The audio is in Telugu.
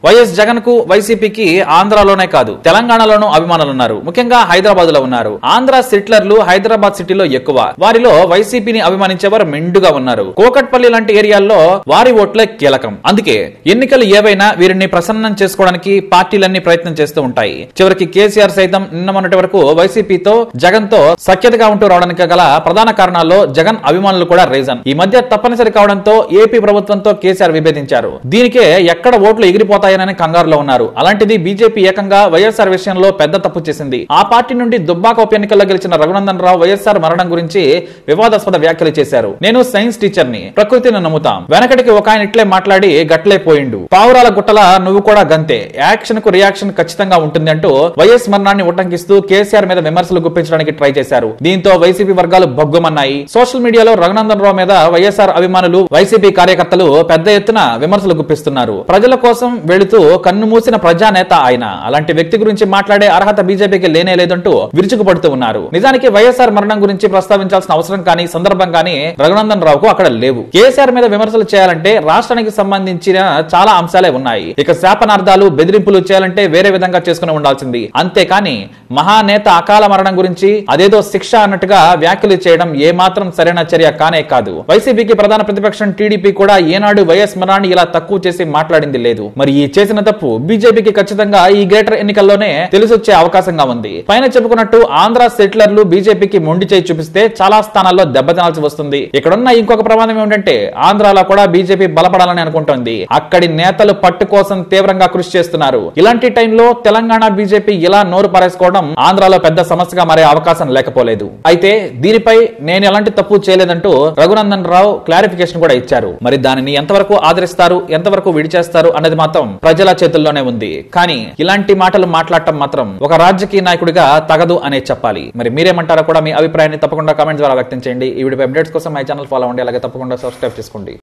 వైఎస్ జగన్ కు వైసీపీకి ఆంధ్రాలోనే కాదు తెలంగాణలోనూ అభిమానులున్నారు ముఖ్యంగా హైదరాబాద్ లో ఉన్నారు ఆంధ్ర సిట్లర్లు హైదరాబాద్ సిటీలో ఎక్కువ వారిలో వైసీపీని అభిమానించేవారు మెండుగా ఉన్నారు కోకట్పల్లి లాంటి ఏరియాల్లో వారి ఓట్లే కీలకం అందుకే ఎన్నికలు ఏవైనా వీరిని ప్రసన్నం చేసుకోవడానికి పార్టీలన్నీ ప్రయత్నం చేస్తూ ఉంటాయి చివరికి కేసీఆర్ సైతం నిన్న మొన్నటి వరకు వైసీపీతో జగన్ తో సఖ్యతగా ఉంటూ రావడానికి గల ప్రధాన కారణాల్లో జగన్ అభిమానులు కూడా రీజన్ ఈ మధ్య తప్పనిసరి కావడంతో ఏపీ ప్రభుత్వంతో కేసీఆర్ విభేదించారు దీనికే ఎక్కడ ఓట్లు ఎగిరిపోతాయనని కంగారులో ఉన్నారు అలాంటిది బీజేపీ ఏకంగా వైఎస్ఆర్ విషయంలో పెద్ద తప్పు చేసింది ఆ పార్టీ నుండి దుబ్బాక ఉప ఎన్నికల్లో గెలిచిన రఘునందన్ రావు వైఎస్ఆర్ మరణం గురించి వివాదాస్పద వ్యాఖ్యలు చేశారు నేను సైన్స్ టీచర్ ని ప్రకృతిని నమ్ముతాం వెనకటికి ఒక ఆయన ఇట్లే మాట్లాడి గట్లే పోయిండు పావురాల గుట్టల నువ్వు కూడా గంతే యాక్షన్ కు రియాక్షన్ ఖచ్చితంగా ఉంటుంది అంటూ వైఎస్ మరణాన్ని ఉటంకిస్తూ కేసీఆర్ మీద విమర్శలు గుప్పించడానికి ట్రై చేశారు దీంతో వైసీపీ వర్గాలు బొగ్గమన్నాయి సోషల్ మీడియాలో రఘునందన్ రావు మీద వైఎస్ఆర్ అభిమానులు వైసీపీ కార్యకర్తలు పెద్ద ఎత్తున విమర్శలు గుప్పిస్తున్నారు ప్రజల కోసం వెళుతూ కన్ను మూసిన ప్రజానేత ఆయన అలాంటి వ్యక్తి గురించి మాట్లాడే అర్హత బీజేపీకి లేనే లేదంటూ విరుచుకుపడుతూ ఉన్నారు నిజానికి వైఎస్ఆర్ మరణం గురించి ప్రస్తావించాల్సిన అవసరం కానీ సందర్భం కానీ రఘునందన్ రావుకు అక్కడ లేవు కేసీఆర్ మీద విమర్శలు చేయాలంటే రాష్ట్రానికి సంబంధించిన చాలా అంశాలే ఉన్నాయి ఇక శాపనార్థాలు బెదిరింపులు చేయాలంటే వేరే విధంగా చేసుకుని ఉండాల్సింది అంతేకాని మహానేత అకాల మరణం గురించి అదేదో శిక్ష అన్నట్టుగా వ్యాఖ్యలు చేయడం ఏ మాత్రం సరైన చర్య కానే కాదు వైసీపీకి ప్రధాన ప్రతిపక్షం టీడీపీ కూడా ఏనాడు వైఎస్ మరణాన్ని ఇలా తక్కువ చేసి మాట్లాడింది లేదు మరి ఈ చేసిన తప్పు బీజేపీకి ఖచ్చితంగా ఈ గ్రేటర్ ఎన్నికల్లోనే తెలిసొచ్చే అవకాశంగా ఉంది పైన చెప్పుకున్నట్టు ఆంధ్ర సెటిలర్లు బీజేపీకి మొండి చేయి చూపిస్తే చాలా స్థానాల్లో దెబ్బతినాల్సి వస్తుంది ఇక్కడున్న ఇంకొక ప్రమాదం ఏమిటంటే ఆంధ్రాలో కూడా బీజేపీ బలపడాలని అనుకుంటోంది అక్కడి నేతలు పట్టు కోసం తీవ్రంగా కృషి చేస్తున్నారు ఇలాంటి టైంలో తెలంగాణ బీజేపీ ఇలా నోరు పారేసుకోవడం ఆంధ్రాలో పెద్ద సమస్యగా మారే అవకాశం లేకపోలేదు అయితే దీనిపై నేను ఎలాంటి తప్పు చేయలేదంటూ రఘునందన్ రావు క్లారిఫికేషన్ కూడా ఇచ్చారు మరి దానిని ఎంతవరకు ఆదరిస్తారు ఎంతవరకు విడిచేస్తారు అన్నది మాత్రం ప్రజల చేతుల్లోనే ఉంది కానీ ఇలాంటి మాటలు మాట్లాడటం మాత్రం ఒక రాజకీయ నాయకుడిగా తగదు అనే చెప్పాలి మరి మీరేమంటారో కూడా మీ అభిప్రాయాన్ని తప్పకుండా కామెంట్ ద్వారా వ్యక్తం చేయండి ఈ వీడియో అప్డేట్స్ కోసం మై ఛానల్ ఫాలో అవ్వండి అలాగే తప్పకుండా సబ్స్క్రైబ్ చేసుకోండి